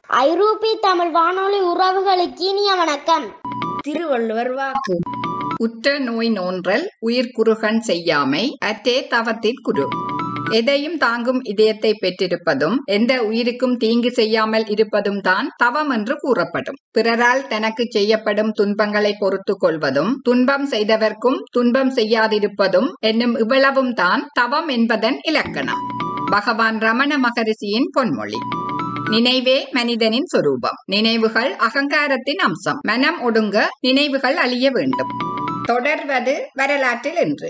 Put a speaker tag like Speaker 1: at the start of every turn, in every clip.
Speaker 1: ஐரோப்பிய தமிழ் வானொலி உறவுகளுக்கு இனிய வணக்கம்
Speaker 2: திருவள்ளுவர் வாக்கு
Speaker 3: உற்ற நோய் நோன்றல் உயிர் குறுகன் செய்யாமை அற்றே தவத்திற் குரு எதையும் தாங்கும் இதயத்தை பெற்றிருப்பதும் எந்த உயிருக்கும் தீங்கு செய்யாமல் இருப்பதும் தான் தவம் என்று கூறப்படும் பிறரால் தனக்கு செய்யப்படும் துன்பங்களை பொறுத்து கொள்வதும் துன்பம் செய்தவர்க்கும் துன்பம் செய்யாதிருப்பதும் என்னும் இவ்வளவும் தான் தவம் என்பதன் இலக்கணம் பகவான் ரமண மகரிஷியின் பொன்மொழி நினைவே மனிதனின் சொரூபம் நினைவுகள் அகங்காரத்தின் அம்சம் மனம் ஒடுங்க நினைவுகள் அழிய வேண்டும் தொடர்வது வரலாற்றில் என்று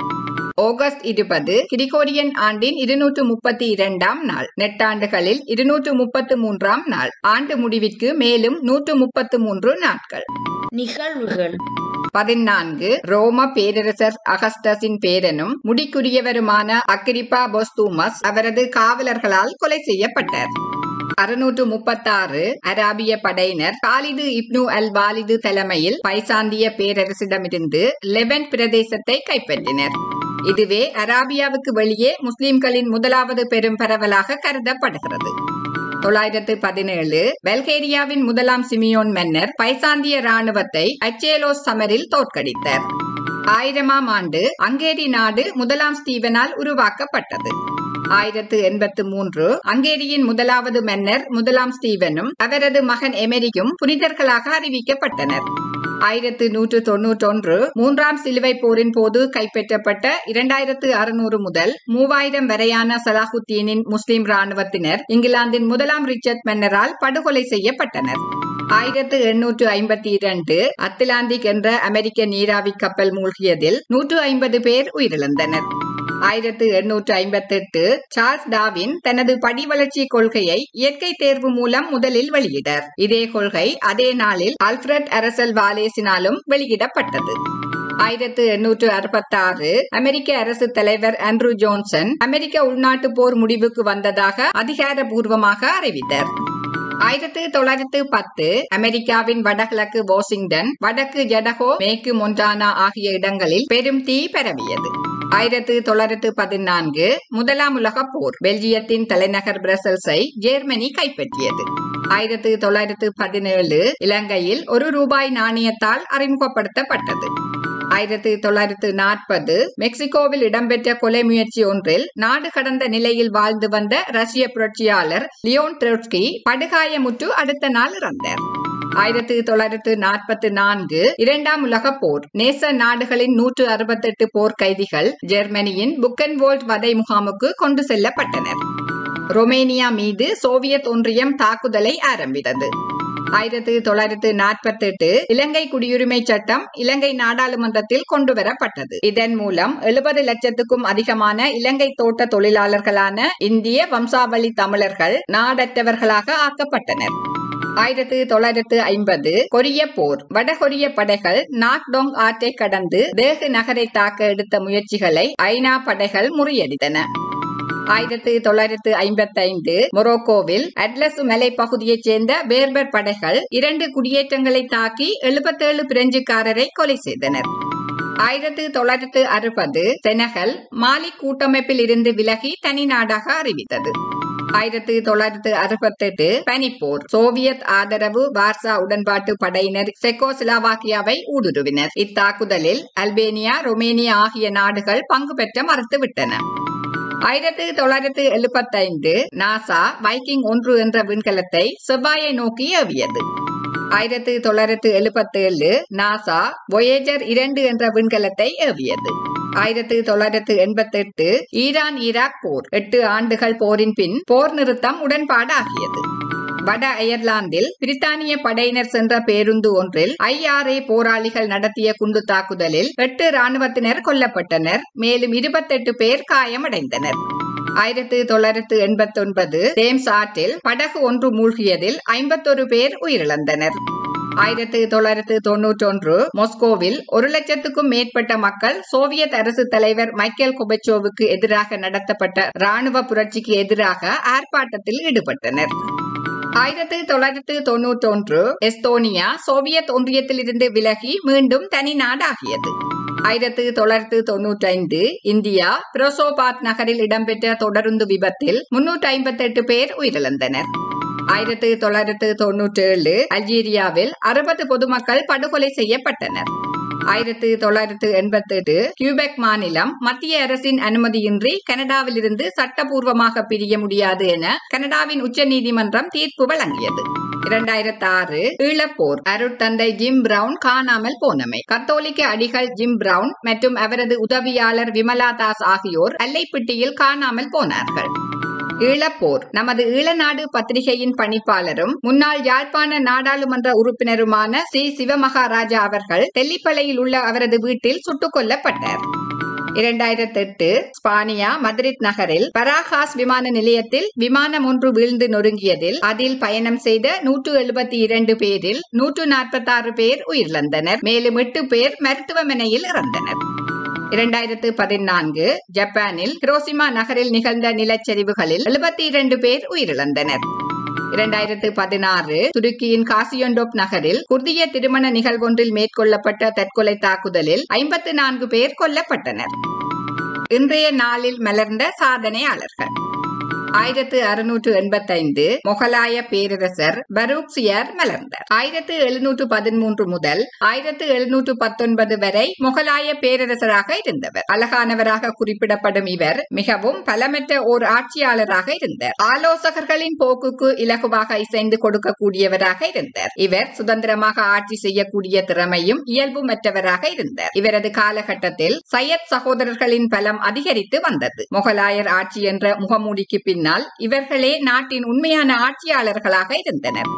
Speaker 3: ஆகஸ்ட் இருபது கிரிகோரியன் ஆண்டின் இருநூற்று முப்பத்தி இரண்டாம் நாள் நெட்டாண்டுகளில் இருநூற்று முப்பத்து மூன்றாம் நாள் ஆண்டு முடிவிற்கு மேலும் நூற்று முப்பத்து மூன்று நாட்கள்
Speaker 2: நிகழ்வுகள்
Speaker 3: பதினான்கு ரோம பேரரசர் அகஸ்டஸின் பேரனும் முடிக்குரியவருமான அக்ரிப்பா பொஸ்தூமஸ் அவரது காவலர்களால் கொலை செய்யப்பட்டார் அறுநூற்று முப்பத்தாறு அராபிய படையினர் காலிது இப்னு அல் வாலிது தலைமையில் பைசாந்திய பேரரசிடமிருந்து லெபன் பிரதேசத்தை கைப்பற்றினர் இதுவே அராபியாவுக்கு வெளியே முஸ்லிம்களின் முதலாவது பெரும் பரவலாக கருதப்படுகிறது தொள்ளாயிரத்து பதினேழு பல்கேரியாவின் முதலாம் சிமியோன் மன்னர் பைசாந்திய ராணுவத்தை அச்சேலோஸ் சமரில் தோற்கடித்தார் ஆயிரமாம் ஆண்டு அங்கேரி நாடு முதலாம் ஸ்டீவனால் உருவாக்கப்பட்டது ஆயிரத்து எண்பத்து மூன்று அங்கேரியின் முதலாவது மன்னர் முதலாம் ஸ்டீவனும் அவரது மகன் எமெரியும் புனிதர்களாக அறிவிக்கப்பட்டனர் ஆயிரத்து நூற்று தொன்னூற்றொன்று மூன்றாம் சிலுவை போரின் போது கைப்பற்றப்பட்ட இரண்டாயிரத்து அறுநூறு முதல் மூவாயிரம் வரையான சலாஹுத்தீனின் முஸ்லிம் ராணுவத்தினர் இங்கிலாந்தின் முதலாம் ரிச்சர்ட் மன்னரால் படுகொலை செய்யப்பட்டனர் ஆயிரத்து எண்ணூற்று ஐம்பத்தி இரண்டு அத்லாந்திக் என்ற அமெரிக்க நீராவி கப்பல் மூழ்கியதில் நூற்று ஐம்பது பேர் உயிரிழந்தனர் ஆயிரத்து எண்ணூற்று ஐம்பத்தி எட்டு சார்ஸ் டாவின் தனது படி வளர்ச்சி கொள்கையை இயற்கை தேர்வு மூலம் முதலில் வெளியிட்டார் இதே கொள்கை அதே நாளில் அல்ஃபிரட் அரசல் வாலேசினாலும் வெளியிடப்பட்டது ஆயிரத்து எண்ணூற்று அறுபத்தாறு அமெரிக்க அரசு தலைவர் ஆண்ட்ரூ ஜோன்சன் அமெரிக்க உள்நாட்டு போர் முடிவுக்கு வந்ததாக அதிகாரபூர்வமாக அறிவித்தார் ஆயிரத்து தொள்ளாயிரத்து பத்து அமெரிக்காவின் வடகிழக்கு வாஷிங்டன் வடக்கு ஜடகோ மேற்கு மொன்டானா ஆகிய இடங்களில் பெரும் தீ பரவியது ஆயிரத்து தொள்ளாயிரத்து பதினான்கு முதலாம் உலக போர் பெல்ஜியத்தின் தலைநகர் பிரசல்ஸை ஜெர்மனி கைப்பற்றியது ஆயிரத்து தொள்ளாயிரத்து பதினேழு இலங்கையில் ஒரு ரூபாய் நாணயத்தால் அறிமுகப்படுத்தப்பட்டது ஆயிரத்தி தொள்ளாயிரத்து நாற்பது மெக்சிகோவில் இடம்பெற்ற கொலை முயற்சி ஒன்றில் நாடு கடந்த நிலையில் வாழ்ந்து வந்த ரஷ்ய புரட்சியாளர் லியோன் ட்ரோட்ஸ்கி படுகாயமுற்று அடுத்த நாள் இறந்தார் ஆயிரத்தி தொள்ளாயிரத்து நாற்பத்தி நான்கு இரண்டாம் உலக போர் நேச நாடுகளின் நூற்று அறுபத்தெட்டு போர் கைதிகள் ஜெர்மனியின் புக்கன்வோல்ட் வதை முகாமுக்கு கொண்டு செல்லப்பட்டனர் ரொமேனியா மீது சோவியத் ஒன்றியம் தாக்குதலை ஆரம்பித்தது ஆயிரத்தி தொள்ளாயிரத்து நாற்பத்தி எட்டு இலங்கை குடியுரிமை சட்டம் இலங்கை நாடாளுமன்றத்தில் கொண்டுவரப்பட்டது இதன் மூலம் எழுபது லட்சத்துக்கும் அதிகமான இலங்கை தோட்ட தொழிலாளர்களான இந்திய வம்சாவளி தமிழர்கள் நாடற்றவர்களாக ஆக்கப்பட்டனர் ஆயிரத்தி தொள்ளாயிரத்து ஐம்பது கொரிய போர் வடகொரிய படைகள் நாக்டோங் ஆற்றை கடந்து தேகு நகரை தாக்க எடுத்த முயற்சிகளை ஐநா படைகள் முறியடித்தன ஆயிரத்தி தொள்ளாயிரத்து ஐம்பத்தி ஐந்து மொரோக்கோவில் அட்லஸ் மலை பகுதியைச் சேர்ந்த பேர்பர் படைகள் இரண்டு குடியேற்றங்களை தாக்கி எழுபத்தேழு பிரெஞ்சுக்காரரை கொலை செய்தனர் ஆயிரத்தி தொள்ளாயிரத்து அறுபது செனகல் மாலி கூட்டமைப்பில் இருந்து விலகி தனி நாடாக அறிவித்தது ஆயிரத்தி தொள்ளாயிரத்து அறுபத்தெட்டு பனிப்போர் சோவியத் ஆதரவு வார்சா உடன்பாட்டு படையினர் செக்கோசிலாவாக்கியாவை ஊடுருவினர் இத்தாக்குதலில் அல்பேனியா ரொமேனியா ஆகிய நாடுகள் பங்கு பெற்ற மறுத்துவிட்டன ஆயிரத்தி தொள்ளாயிரத்து எழுபத்தைந்து நாசா வைக்கிங் ஒன்று என்ற விண்கலத்தை செவ்வாயை நோக்கி ஏவியது ஆயிரத்தி தொள்ளாயிரத்து எழுபத்தி ஏழு நாசா வொயேஜர் இரண்டு என்ற விண்கலத்தை ஏவியது ஆயிரத்தி தொள்ளாயிரத்து எண்பத்தி எட்டு ஈரான் ஈராக் போர் எட்டு ஆண்டுகள் போரின் பின் போர் நிறுத்தம் உடன்பாடாகியது வட அயர்லாந்தில் பிரித்தானிய படையினர் சென்ற பேருந்து ஒன்றில் ஐஆர்ஏ போராளிகள் நடத்திய குண்டு தாக்குதலில் எட்டு ராணுவத்தினர் கொல்லப்பட்டனர் மேலும் இருபத்தெட்டு பேர் காயமடைந்தனர் ஆயிரத்தி தொள்ளாயிரத்து எண்பத்தி ஒன்பது தேம்ஸ் ஆற்றில் படகு ஒன்று மூழ்கியதில் ஐம்பத்தொரு பேர் உயிரிழந்தனர் ஆயிரத்தி தொள்ளாயிரத்து தொன்னூற்றொன்று மொஸ்கோவில் ஒரு லட்சத்துக்கும் மேற்பட்ட மக்கள் சோவியத் அரசு தலைவர் மைக்கேல் கொபச்சோவுக்கு எதிராக நடத்தப்பட்ட ராணுவ புரட்சிக்கு எதிராக ஆர்ப்பாட்டத்தில் ஈடுபட்டனர் ஆயிரத்தி தொள்ளாயிரத்து தொன்னூற்றி ஒன்று எஸ்தோனியா சோவியத் ஒன்றியத்தில் இருந்து விலகி மீண்டும் தனி நாடாகியது ஆயிரத்தி தொள்ளாயிரத்து தொன்னூற்றி ஐந்து இந்தியா பிரோசோபாத் நகரில் இடம்பெற்ற தொடருந்து விபத்தில் முன்னூற்றி ஐம்பத்தி எட்டு பேர் உயிரிழந்தனர் ஆயிரத்தி தொள்ளாயிரத்து தொன்னூற்றி ஏழு அல்ஜீரியாவில் அறுபது பொதுமக்கள் படுகொலை செய்யப்பட்டனர் ஆயிரத்தி தொள்ளாயிரத்து எண்பத்தி எட்டு கியூபெக் மாநிலம் மத்திய அரசின் அனுமதியின்றி கனடாவிலிருந்து சட்டபூர்வமாக பிரிய முடியாது என கனடாவின் உச்சநீதிமன்றம் தீர்ப்பு வழங்கியது இரண்டாயிரத்தி ஆறு ஈழப்போர் அருட்தந்தை ஜிம் பிரவுன் காணாமல் போனமை கத்தோலிக்க அடிகள் ஜிம் பிரவுன் மற்றும் அவரது உதவியாளர் விமலா தாஸ் ஆகியோர் அல்லைப்பிட்டியில் காணாமல் போனார்கள் ஈழப்போர் நமது ஈழநாடு பத்திரிகையின் பணிப்பாளரும் முன்னாள் யாழ்ப்பாண நாடாளுமன்ற உறுப்பினருமான ஸ்ரீ சிவமகாராஜா அவர்கள் தெல்லிப்பளையில் உள்ள அவரது வீட்டில் சுட்டுக் கொல்லப்பட்டார் இரண்டாயிரத்தி எட்டு ஸ்பானியா மத்ரித் நகரில் பராகாஸ் விமான நிலையத்தில் விமானம் ஒன்று வீழ்ந்து நொறுங்கியதில் அதில் பயணம் செய்த நூற்று எழுபத்தி இரண்டு பேரில் நூற்று நாற்பத்தி ஆறு பேர் உயிரிழந்தனர் மேலும் எட்டு பேர் மருத்துவமனையில் இறந்தனர் இரண்டாயிரத்து பதினான்கு ஜப்பானில் ஹிரோசிமா நகரில் நிகழ்ந்த நிலச்சரிவுகளில் எழுபத்தி இரண்டு பேர் உயிரிழந்தனர் இரண்டாயிரத்து பதினாறு துருக்கியின் காசியொண்டோப் நகரில் குர்திய திருமண நிகழ்வொன்றில் மேற்கொள்ளப்பட்ட தற்கொலை தாக்குதலில் ஐம்பத்து நான்கு பேர் கொல்லப்பட்டனர் இன்றைய நாளில் மலர்ந்த சாதனையாளர்கள் ஆயிரத்து அறுநூற்று எண்பத்தைந்து மொகலாய பேரரசர் பரூக்சியர் மலர்ந்தார் ஆயிரத்து எழுநூற்று பதிமூன்று முதல் ஆயிரத்து எழுநூற்று பத்தொன்பது வரை மொகலாய பேரரசராக இருந்தவர் அழகானவராக குறிப்பிடப்படும் இவர் மிகவும் பலமற்ற ஓர் ஆட்சியாளராக இருந்தார் ஆலோசகர்களின் போக்குக்கு இலகுவாக இசைந்து கொடுக்கக்கூடியவராக இருந்தார் இவர் சுதந்திரமாக ஆட்சி செய்யக்கூடிய திறமையும் இயல்புமற்றவராக இருந்தார் இவரது காலகட்டத்தில் சையத் சகோதரர்களின் பலம் அதிகரித்து வந்தது மொகலாயர் ஆட்சி என்ற முகமூடிக்கு பின்னால் இவர்களே நாட்டின் உண்மையான ஆட்சியாளர்களாக இருந்தனர்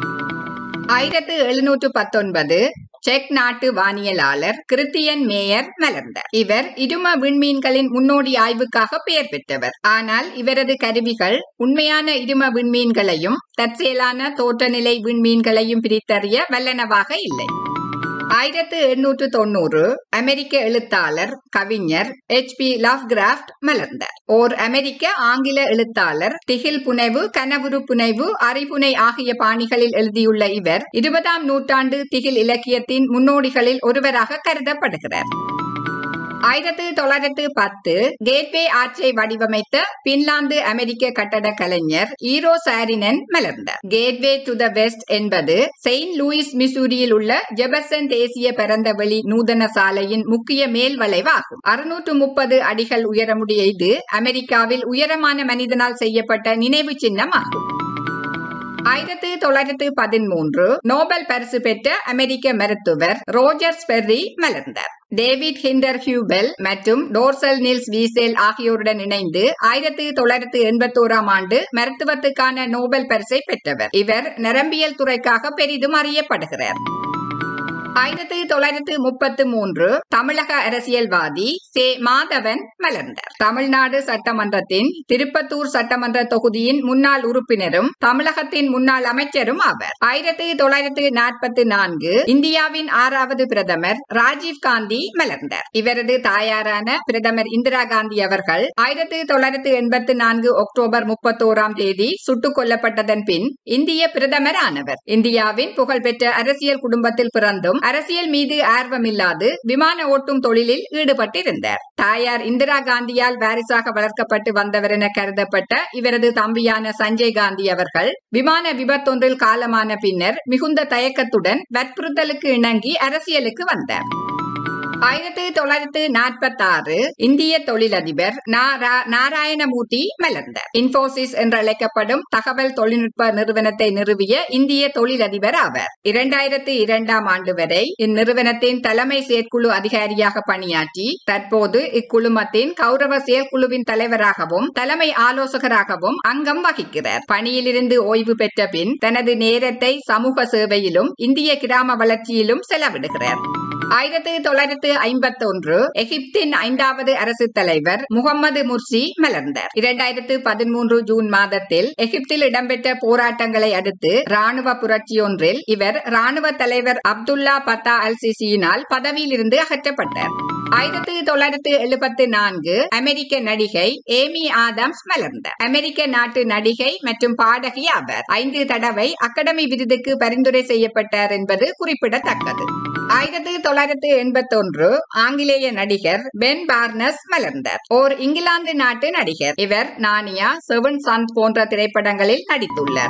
Speaker 3: ஆயிரத்து எழுநூற்று பத்தொன்பது செக் நாட்டு வானியலாளர் கிறித்தியன் மேயர் மலர்ந்தார் இவர் இரும விண்மீன்களின் முன்னோடி ஆய்வுக்காக பெயர் பெற்றவர் ஆனால் இவரது கருவிகள் உண்மையான இரும விண்மீன்களையும் தற்செயலான தோற்றநிலை விண்மீன்களையும் பிரித்தறிய வல்லனவாக இல்லை ஆயிரத்து எண்ணூற்று தொண்ணூறு அமெரிக்க எழுத்தாளர் கவிஞர் எச் பி லவ்கிராஃப்ட் மலர்ந்தார் ஓர் அமெரிக்க ஆங்கில எழுத்தாளர் திகில் புனைவு கனவுரு புனைவு அறிபுனை ஆகிய பாணிகளில் எழுதியுள்ள இவர் இருபதாம் நூற்றாண்டு திகில் இலக்கியத்தின் முன்னோடிகளில் ஒருவராக கருதப்படுகிறார் ஆயிரத்து தொள்ளாயிரத்து பத்து கேட்வே ஆர்ச்சை வடிவமைத்த பின்லாந்து அமெரிக்க கட்டட கலைஞர் ஈரோ சாரினன் மலர்ந்தார் கேட்வே டு த வெஸ்ட் என்பது செயின்ட் லூயிஸ் மிசூரியில் உள்ள ஜெபர்சன் தேசிய பரந்தவெளி நூதன சாலையின் முக்கிய மேல் வளைவாகும் அறுநூற்று முப்பது அடிகள் உயரமுடைய இது அமெரிக்காவில் உயரமான மனிதனால் செய்யப்பட்ட நினைவு சின்னம் ஆகும் ஆயிரத்து தொள்ளாயிரத்து பதிமூன்று நோபல் பரிசு பெற்ற அமெரிக்க மருத்துவர் ரோஜர் ஸ்பெர்ரி மலர்ந்தார் டேவிட் ஹிண்டர் ஹியூபெல் மற்றும் டோர்சல் நில்ஸ் வீசேல் ஆகியோருடன் இணைந்து ஆயிரத்தி தொள்ளாயிரத்து எண்பத்தோராம் ஆண்டு மருத்துவத்துக்கான நோபல் பரிசை பெற்றவர் இவர் நரம்பியல் துறைக்காக பெரிதும் அறியப்படுகிறார் ஆயிரத்தி தொள்ளாயிரத்து முப்பத்து மூன்று தமிழக அரசியல்வாதி சே மாதவன் மலர்ந்தார் தமிழ்நாடு சட்டமன்றத்தின் திருப்பத்தூர் சட்டமன்ற தொகுதியின் முன்னாள் உறுப்பினரும் தமிழகத்தின் முன்னாள் அமைச்சரும் ஆவர் ஆயிரத்தி தொள்ளாயிரத்து நாற்பத்தி நான்கு இந்தியாவின் ஆறாவது பிரதமர் ராஜீவ் காந்தி மலர்ந்தார் இவரது தாயாரான பிரதமர் இந்திரா காந்தி அவர்கள் ஆயிரத்தி தொள்ளாயிரத்து எண்பத்தி நான்கு அக்டோபர் முப்பத்தோராம் தேதி சுட்டுக் கொல்லப்பட்டதன் பின் இந்திய பிரதமர் ஆனவர் இந்தியாவின் புகழ்பெற்ற அரசியல் குடும்பத்தில் பிறந்தும் அரசியல் மீது ஆர்வமில்லாது விமான ஓட்டும் தொழிலில் ஈடுபட்டிருந்தார் தாயார் இந்திரா காந்தியால் வாரிசாக வளர்க்கப்பட்டு வந்தவர் என கருதப்பட்ட இவரது தம்பியான சஞ்சய் காந்தி அவர்கள் விமான விபத்தொன்றில் காலமான பின்னர் மிகுந்த தயக்கத்துடன் வற்புறுத்தலுக்கு இணங்கி அரசியலுக்கு வந்தார் ஆயிரத்தி தொள்ளாயிரத்து நாற்பத்தி ஆறு இந்திய தொழிலதிபர் நாரா- நாராயணமூர்த்தி மலர்ந்தார் இன்போசிஸ் என்று அழைக்கப்படும் தகவல் தொழில்நுட்ப நிறுவனத்தை நிறுவிய இந்திய தொழிலதிபர் ஆவார் இரண்டாயிரத்தி இரண்டாம் ஆண்டு வரை இந்நிறுவனத்தின் தலைமை செயற்குழு அதிகாரியாக பணியாற்றி தற்போது இக்குழுமத்தின் கௌரவ செயற்குழுவின் தலைவராகவும் தலைமை ஆலோசகராகவும் அங்கம் வகிக்கிறார் பணியிலிருந்து ஓய்வு பெற்ற பின் தனது நேரத்தை சமூக சேவையிலும் இந்திய கிராம வளர்ச்சியிலும் செலவிடுகிறார் ஆயிரத்தி தொள்ளாயிரத்து ஐம்பத்தி ஒன்று எகிப்தின் ஐந்தாவது அரசு தலைவர் முகமது முர்சி மலர்ந்தார் இரண்டாயிரத்து பதிமூன்று ஜூன் மாதத்தில் எகிப்தில் இடம்பெற்ற போராட்டங்களை அடுத்து ராணுவ புரட்சியொன்றில் இவர் ராணுவ தலைவர் அப்துல்லா பத்தா அல் சிசியினால் பதவியிலிருந்து அகற்றப்பட்டார் ஆயிரத்தி தொள்ளாயிரத்து எழுபத்தி நான்கு அமெரிக்க நடிகை ஏமி ஆதம்ஸ் மலர்ந்தார் அமெரிக்க நாட்டு நடிகை மற்றும் பாடகி ஆவார் ஐந்து தடவை அகாடமி விருதுக்கு பரிந்துரை செய்யப்பட்டார் என்பது குறிப்பிடத்தக்கது ஆயிரத்தி தொள்ளாயிரத்து எண்பத்தி ஒன்று ஆங்கிலேய நடிகர் பென் பார்னஸ் மலர்ந்தார் ஓர் இங்கிலாந்து நாட்டு நடிகர் இவர் நானியா செவன் சன் போன்ற திரைப்படங்களில் நடித்துள்ளார்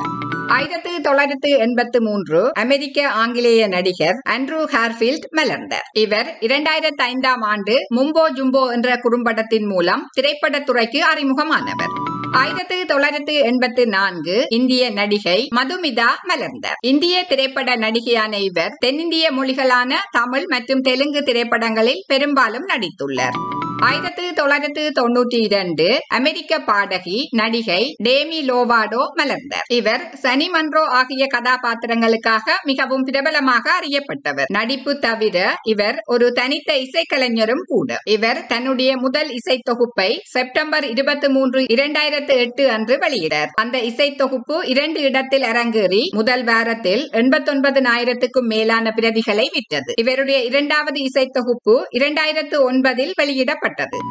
Speaker 3: ஆயிரத்து தொள்ளாயிரத்து எண்பத்து மூன்று அமெரிக்க ஆங்கிலேய நடிகர் ஆண்ட்ரூ ஹார்ஃபீல்ட் மலர்ந்தார் இவர் இரண்டாயிரத்து ஐந்தாம் ஆண்டு மும்போ ஜும்போ என்ற குறும்படத்தின் மூலம் திரைப்படத்துறைக்கு அறிமுகமானவர் ஆயிரத்து தொள்ளாயிரத்து எண்பத்து நான்கு இந்திய நடிகை மதுமிதா மலர்ந்தார் இந்திய திரைப்பட நடிகையான இவர் தென்னிந்திய மொழிகளான தமிழ் மற்றும் தெலுங்கு திரைப்படங்களில் பெரும்பாலும் நடித்துள்ளார் ஆயிரத்து தொள்ளாயிரத்து தொண்ணூற்றி இரண்டு அமெரிக்க பாடகி நடிகை டேமி லோவாடோ மலர்ந்தார் இவர் சனி மன்றோ ஆகிய கதாபாத்திரங்களுக்காக மிகவும் பிரபலமாக அறியப்பட்டவர் நடிப்பு தவிர இவர் ஒரு தனித்த இசைக்கலைஞரும் கூட இவர் தன்னுடைய முதல் இசை தொகுப்பை செப்டம்பர் இருபத்தி மூன்று இரண்டாயிரத்து எட்டு அன்று வெளியிட்டார் அந்த இசை தொகுப்பு இரண்டு இடத்தில் அரங்கேறி முதல் வாரத்தில் எண்பத்தொன்பது மேலான பிரதிகளை விற்றது இவருடைய இரண்டாவது இசை தொகுப்பு இரண்டாயிரத்து ஒன்பதில் வெளியிடப்பட்டது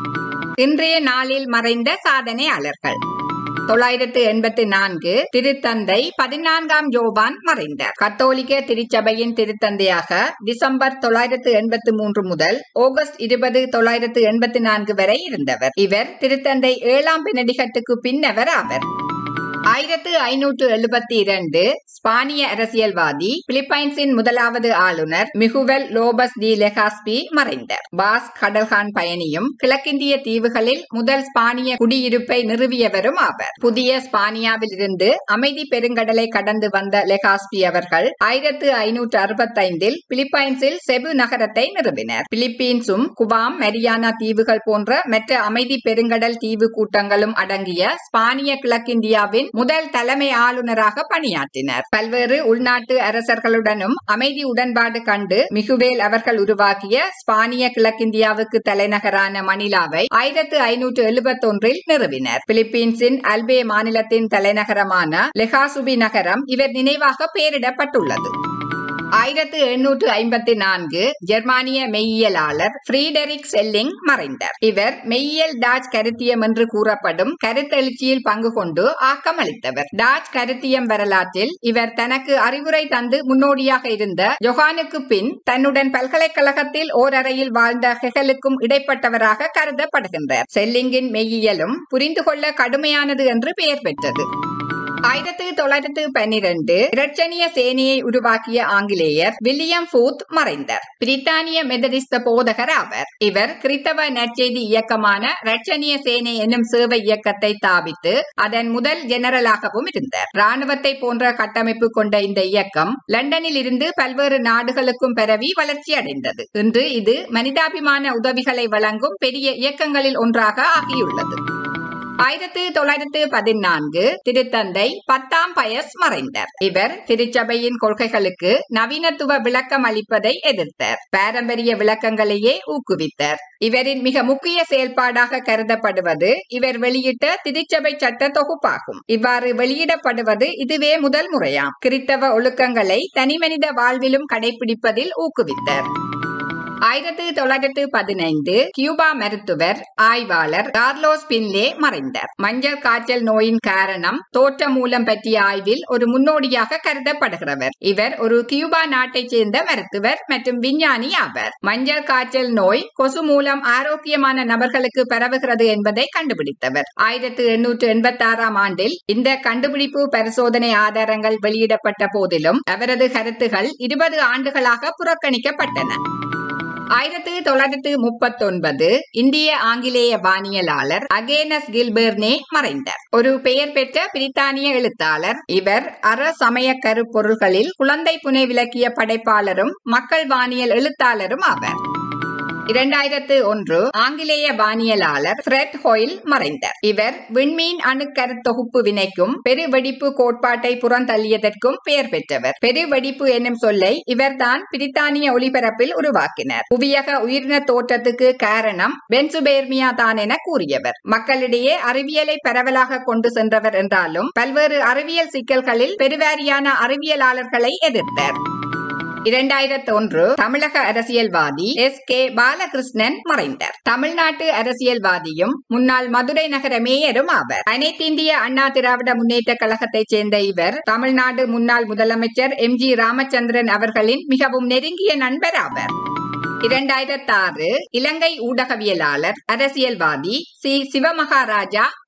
Speaker 3: இன்றைய நாளில் மறைந்த சாதனையாளர்கள் தொள்ளாயிரத்து எண்பத்தி நான்கு திருத்தந்தை பதினான்காம் யோவான் மறைந்தார் கத்தோலிக்க திருச்சபையின் திருத்தந்தையாக டிசம்பர் தொள்ளாயிரத்து எண்பத்தி மூன்று முதல் ஆகஸ்ட் இருபது தொள்ளாயிரத்து எண்பத்தி நான்கு வரை இருந்தவர் இவர் திருத்தந்தை ஏழாம் பெனடிகட்டுக்கு பின்னவர் ஆவர் ஆயிரத்து ஐநூற்று எழுபத்தி இரண்டு ஸ்பானிய அரசியல்வாதி பிலிப்பைன்ஸின் முதலாவது ஆளுநர் மிகுவல் லோபஸ் டி லெகாஸ்பி மறைந்தார் பாஸ் கடல்கான் பயணியும் கிழக்கிந்திய தீவுகளில் முதல் ஸ்பானிய குடியிருப்பை நிறுவியவரும் ஆவர் புதிய ஸ்பானியாவில் இருந்து அமைதி பெருங்கடலை கடந்து வந்த லெகாஸ்பி அவர்கள் ஆயிரத்து ஐநூற்று அறுபத்தைந்தில் பிலிப்பைன்ஸில் செபு நகரத்தை நிறுவினர் பிலிப்பீன்ஸும் குவாம் மரியானா தீவுகள் போன்ற மற்ற அமைதி பெருங்கடல் தீவு கூட்டங்களும் அடங்கிய ஸ்பானிய கிழக்கிந்தியாவின் முதல் தலைமை ஆளுநராக பணியாற்றினர் பல்வேறு உள்நாட்டு அரசர்களுடனும் அமைதி உடன்பாடு கண்டு மிகுவேல் அவர்கள் உருவாக்கிய ஸ்பானிய கிழக்கிந்தியாவுக்கு தலைநகரான மணிலாவை ஆயிரத்து ஐநூற்று எழுபத்தொன்றில் நிறுவினர் பிலிப்பீன்ஸின் அல்பே மாநிலத்தின் தலைநகரமான லெகாசுபி நகரம் இவர் நினைவாக பெயரிடப்பட்டுள்ளது ஆயிரத்து எண்ணூற்று ஐம்பத்தி நான்கு ஜெர்மானிய மெய்யியலாளர் ஃப்ரீடரிக் செல்லிங் மறைந்தார் இவர் மெய்யியல் டாச் கருத்தியம் என்று கூறப்படும் கருத்தெழுச்சியில் பங்கு கொண்டு ஆக்கமளித்தவர் டாச் கருத்தியம் வரலாற்றில் இவர் தனக்கு அறிவுரை தந்து முன்னோடியாக இருந்த ஜொஹானுக்கு பின் தன்னுடன் பல்கலைக்கழகத்தில் ஓரறையில் வாழ்ந்த ஹெகலுக்கும் இடைப்பட்டவராக கருதப்படுகின்றார் செல்லிங்கின் மெய்யியலும் புரிந்து கொள்ள கடுமையானது என்று பெயர் பெற்றது ஆயிரத்தி தொள்ளாயிரத்து பன்னிரண்டு இரட்சணிய சேனையை உருவாக்கிய ஆங்கிலேயர் வில்லியம் ஃபூத் மறைந்தார் பிரித்தானிய மெதடிஸ்த போதகர் ஆவர் இவர் கிறித்தவ நற்செய்தி இயக்கமான இரட்சணிய சேனை என்னும் சேவை இயக்கத்தை தாவித்து அதன் முதல் ஜெனரலாகவும் இருந்தார் ராணுவத்தை போன்ற கட்டமைப்பு கொண்ட இந்த இயக்கம் லண்டனில் இருந்து பல்வேறு நாடுகளுக்கும் பரவி வளர்ச்சி அடைந்தது இன்று இது மனிதாபிமான உதவிகளை வழங்கும் பெரிய இயக்கங்களில் ஒன்றாக ஆகியுள்ளது ஆயிரத்தி தொள்ளாயிரத்து பதினான்கு திருத்தந்தை பத்தாம் பயஸ் மறைந்தார் இவர் திருச்சபையின் கொள்கைகளுக்கு நவீனத்துவ விளக்கம் அளிப்பதை எதிர்த்தார் பாரம்பரிய விளக்கங்களையே ஊக்குவித்தார் இவரின் மிக முக்கிய செயல்பாடாக கருதப்படுவது இவர் வெளியிட்ட திருச்சபை சட்ட தொகுப்பாகும் இவ்வாறு வெளியிடப்படுவது இதுவே முதல் முறையாம் கிறித்தவ ஒழுக்கங்களை தனிமனித வாழ்விலும் கடைபிடிப்பதில் ஊக்குவித்தார் ஆயிரத்தி தொள்ளாயிரத்து பதினைந்து கியூபா மருத்துவர் ஆய்வாளர் கார்லோஸ் பின்லே மறைந்தார் மஞ்சள் காய்ச்சல் நோயின் காரணம் தோற்ற மூலம் பற்றிய ஆய்வில் ஒரு முன்னோடியாக கருதப்படுகிறவர் இவர் ஒரு கியூபா நாட்டைச் சேர்ந்த மருத்துவர் மற்றும் விஞ்ஞானி ஆவார் மஞ்சள் காய்ச்சல் நோய் கொசு மூலம் ஆரோக்கியமான நபர்களுக்கு பரவுகிறது என்பதை கண்டுபிடித்தவர் ஆயிரத்து எண்ணூற்று எண்பத்தி ஆறாம் ஆண்டில் இந்த கண்டுபிடிப்பு பரிசோதனை ஆதாரங்கள் வெளியிடப்பட்ட போதிலும் அவரது கருத்துகள் இருபது ஆண்டுகளாக புறக்கணிக்கப்பட்டன ஆயிரத்தி தொள்ளாயிரத்து முப்பத்தொன்பது இந்திய ஆங்கிலேய வானியலாளர் அகேனஸ் கில்பெர்னே மறைந்தார் ஒரு பெயர் பெற்ற பிரித்தானிய எழுத்தாளர் இவர் அற சமய கருப்பொருள்களில் குழந்தை புனை விளக்கிய படைப்பாளரும் மக்கள் வானியல் எழுத்தாளரும் ஆவார் இரண்டாயிரத்து ஒன்று ஆங்கிலேய வானியலாளர் ஃப்ரெட் ஹோயில் மறைந்தார் இவர் விண்மீன் அணுக்கரு தொகுப்பு வினைக்கும் பெருவெடிப்பு கோட்பாட்டை புறந்தள்ளியதற்கும் பெயர் பெற்றவர் பெருவெடிப்பு என்னும் சொல்லை இவர்தான் பிரித்தானிய ஒலிபரப்பில் உருவாக்கினர் புவியக உயிரின தோற்றத்துக்கு காரணம் பென்சுபேர்மியா தான் என கூறியவர் மக்களிடையே அறிவியலை பரவலாக கொண்டு சென்றவர் என்றாலும் பல்வேறு அறிவியல் சிக்கல்களில் பெருவாரியான அறிவியலாளர்களை எதிர்த்தார் இரண்டாயிரத்தி ஒன்று தமிழக அரசியல்வாதி எஸ் கே பாலகிருஷ்ணன் மறைந்தார் தமிழ்நாட்டு அரசியல்வாதியும் முன்னாள் மதுரை நகர மேயரும் ஆவர் அனைத்திந்திய அண்ணா திராவிட முன்னேற்ற கழகத்தைச் சேர்ந்த இவர் தமிழ்நாடு முன்னாள் முதலமைச்சர் எம் ஜி ராமச்சந்திரன் அவர்களின் மிகவும் நெருங்கிய நண்பர் ஆவர் இரண்டாயிரத்தி ஆறு இலங்கை ஊடகவியலாளர் அரசியல்வாதி சி சிவமகாராஜா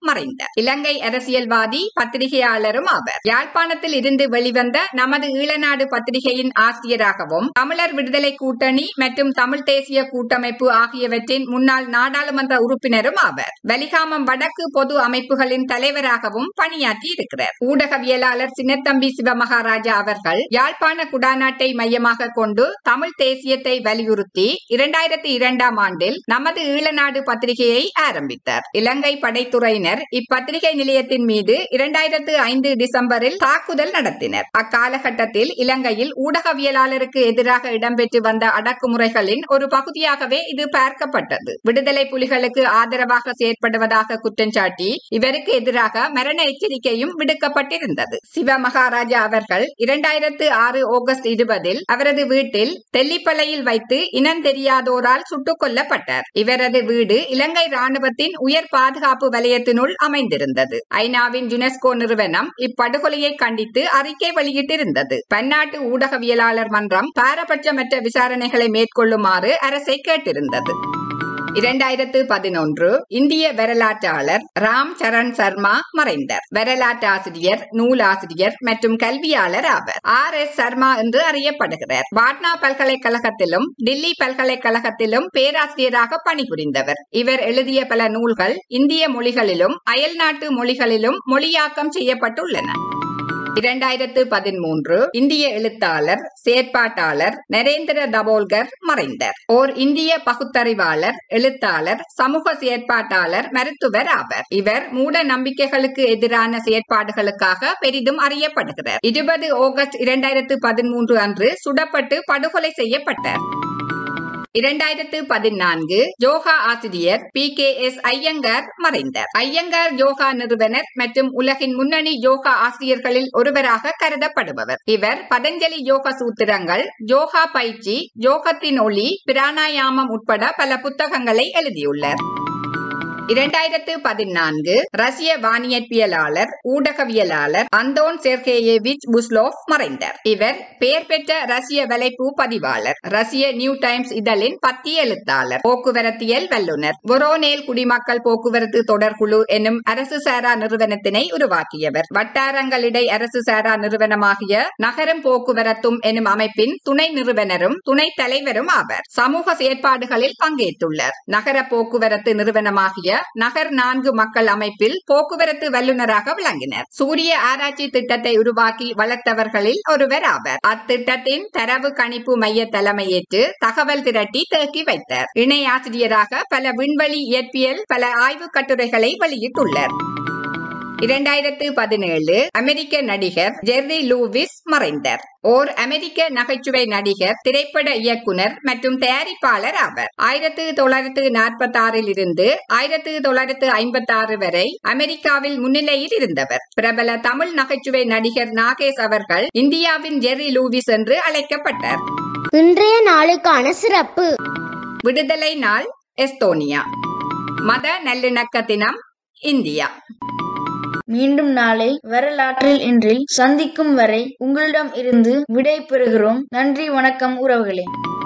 Speaker 3: மறைந்தார் இலங்கை அரசியல்வாதி பத்திரிகையாளரும் ஆவர் யாழ்ப்பாணத்தில் இருந்து வெளிவந்த நமது ஈழநாடு பத்திரிகையின் ஆசிரியராகவும் தமிழர் விடுதலை கூட்டணி மற்றும் தமிழ் தேசிய கூட்டமைப்பு ஆகியவற்றின் முன்னாள் நாடாளுமன்ற உறுப்பினரும் ஆவர் வலிகாமம் வடக்கு பொது அமைப்புகளின் தலைவராகவும் பணியாற்றி இருக்கிறார் ஊடகவியலாளர் சின்னத்தம்பி சிவமகாராஜா அவர்கள் யாழ்ப்பாண குடாநாட்டை மையமாக கொண்டு தமிழ் தேசியத்தை வலியுறுத்தி இரண்டாயிரத்தி இரண்டாம் ஆண்டில் நமது ஈழநாடு பத்திரிகையை ஆரம்பித்தார் இலங்கை படைத்துறையினர் இப்பத்திரிகை நிலையத்தின் மீது இரண்டாயிரத்து ஐந்து டிசம்பரில் தாக்குதல் நடத்தினர் அக்காலகட்டத்தில் இலங்கையில் ஊடகவியலாளருக்கு எதிராக இடம்பெற்று வந்த அடக்குமுறைகளின் ஒரு பகுதியாகவே இது பார்க்கப்பட்டது விடுதலை புலிகளுக்கு ஆதரவாக செயற்படுவதாக குற்றம் சாட்டி இவருக்கு எதிராக மரண எச்சரிக்கையும் விடுக்கப்பட்டிருந்தது சிவ மகாராஜா அவர்கள் இரண்டாயிரத்து ஆறு ஆகஸ்ட் இருபதில் அவரது வீட்டில் தெல்லிப்பளையில் வைத்து இனம் தெரியாதோரால் சுட்டுக் கொல்லப்பட்டார் இவரது வீடு இலங்கை ராணுவத்தின் உயர் பாதுகாப்பு வலயத்தினுள் அமைந்திருந்தது ஐநாவின் யுனெஸ்கோ நிறுவனம் இப்படுகொலையை கண்டித்து அறிக்கை வெளியிட்டிருந்தது பன்னாட்டு ஊடகவியலாளர் மன்றம் பாரபட்சமற்ற விசாரணைகளை மேற்கொள்ளுமாறு அரசை கேட்டிருந்தது இரண்டாயிரத்து பதினொன்று இந்திய வரலாற்றாளர் ராம் சரண் சர்மா மறைந்தார் வரலாற்றாசிரியர் நூலாசிரியர் மற்றும் கல்வியாளர் ஆவர் ஆர் எஸ் சர்மா என்று அறியப்படுகிறார் பாட்னா பல்கலைக்கழகத்திலும் டில்லி பல்கலைக்கழகத்திலும் பேராசிரியராக பணிபுரிந்தவர் இவர் எழுதிய பல நூல்கள் இந்திய மொழிகளிலும் அயல்நாட்டு மொழிகளிலும் மொழியாக்கம் செய்யப்பட்டுள்ளன இரண்டாயிரத்து பதிமூன்று இந்திய எழுத்தாளர் செயற்பாட்டாளர் நரேந்திர தபோல்கர் மறைந்தார் ஓர் இந்திய பகுத்தறிவாளர் எழுத்தாளர் சமூக செயற்பாட்டாளர் மருத்துவர் ஆவர் இவர் மூட நம்பிக்கைகளுக்கு எதிரான செயற்பாடுகளுக்காக பெரிதும் அறியப்படுகிறார் இருபது ஆகஸ்ட் இரண்டாயிரத்து பதிமூன்று அன்று சுடப்பட்டு படுகொலை செய்யப்பட்டார் இரண்டாயிரத்து பதினான்கு யோகா ஆசிரியர் பி கே எஸ் ஐயங்கார் மறைந்தார் ஐயங்கார் யோகா நிறுவனர் மற்றும் உலகின் முன்னணி யோகா ஆசிரியர்களில் ஒருவராக கருதப்படுபவர் இவர் பதஞ்சலி யோக சூத்திரங்கள் யோகா பயிற்சி யோகத்தின் ஒளி பிராணாயாமம் உட்பட பல புத்தகங்களை எழுதியுள்ளார் இரண்டாயிரத்து பதினான்கு ரஷ்ய வானியற்பியலாளர் ஊடகவியலாளர் அந்தோன் செர்கேயேவிச் புஸ்லோவ் மறைந்தார் இவர் பெயர் பெற்ற ரஷ்ய வலைப்பு பதிவாளர் ரஷ்ய நியூ டைம்ஸ் இதழின் பத்திய எழுத்தாளர் போக்குவரத்தியல் வல்லுநர் வொரோனேல் குடிமக்கள் போக்குவரத்து தொடர்குழு என்னும் அரசு சாரா நிறுவனத்தினை உருவாக்கியவர் வட்டாரங்களிடை அரசு சாரா நிறுவனமாகிய நகரம் போக்குவரத்தும் எனும் அமைப்பின் துணை நிறுவனரும் துணை தலைவரும் ஆவர் சமூக செயற்பாடுகளில் பங்கேற்றுள்ளார் நகர போக்குவரத்து நிறுவனமாகிய நகர் நான்கு மக்கள் அமைப்பில் போக்குவரத்து வல்லுநராக விளங்கினர் சூரிய ஆராய்ச்சி திட்டத்தை உருவாக்கி வளர்த்தவர்களில் ஒருவர் ஆவர் அத்திட்டத்தின் தரவு கணிப்பு மைய தலைமையேற்று தகவல் திரட்டி தேக்கி வைத்தார் இணை ஆசிரியராக பல விண்வெளி இயற்பியல் பல ஆய்வு கட்டுரைகளை வெளியிட்டுள்ளார் இரண்டாயிரத்து பதினேழு அமெரிக்க நடிகர் ஜெர்ரி லூவிஸ் மறைந்தார் ஓர் அமெரிக்க நகைச்சுவை நடிகர் திரைப்பட இயக்குனர் மற்றும் தயாரிப்பாளர் ஆவர் ஆயிரத்து தொள்ளாயிரத்து நாற்பத்தி ஆறில் இருந்து ஆயிரத்து தொள்ளாயிரத்து ஐம்பத்தி ஆறு வரை அமெரிக்காவில் முன்னிலையில் இருந்தவர் பிரபல தமிழ் நகைச்சுவை நடிகர் நாகேஷ் அவர்கள் இந்தியாவின் ஜெர்ரி லூவிஸ் என்று அழைக்கப்பட்டார்
Speaker 1: இன்றைய நாளுக்கான சிறப்பு
Speaker 3: விடுதலை நாள் எஸ்தோனியா மத நல்லிணக்க தினம் இந்தியா
Speaker 2: மீண்டும் நாளை வரலாற்றில் இன்றில் சந்திக்கும் வரை உங்களிடம் இருந்து விடை பெறுகிறோம் நன்றி வணக்கம் உறவுகளே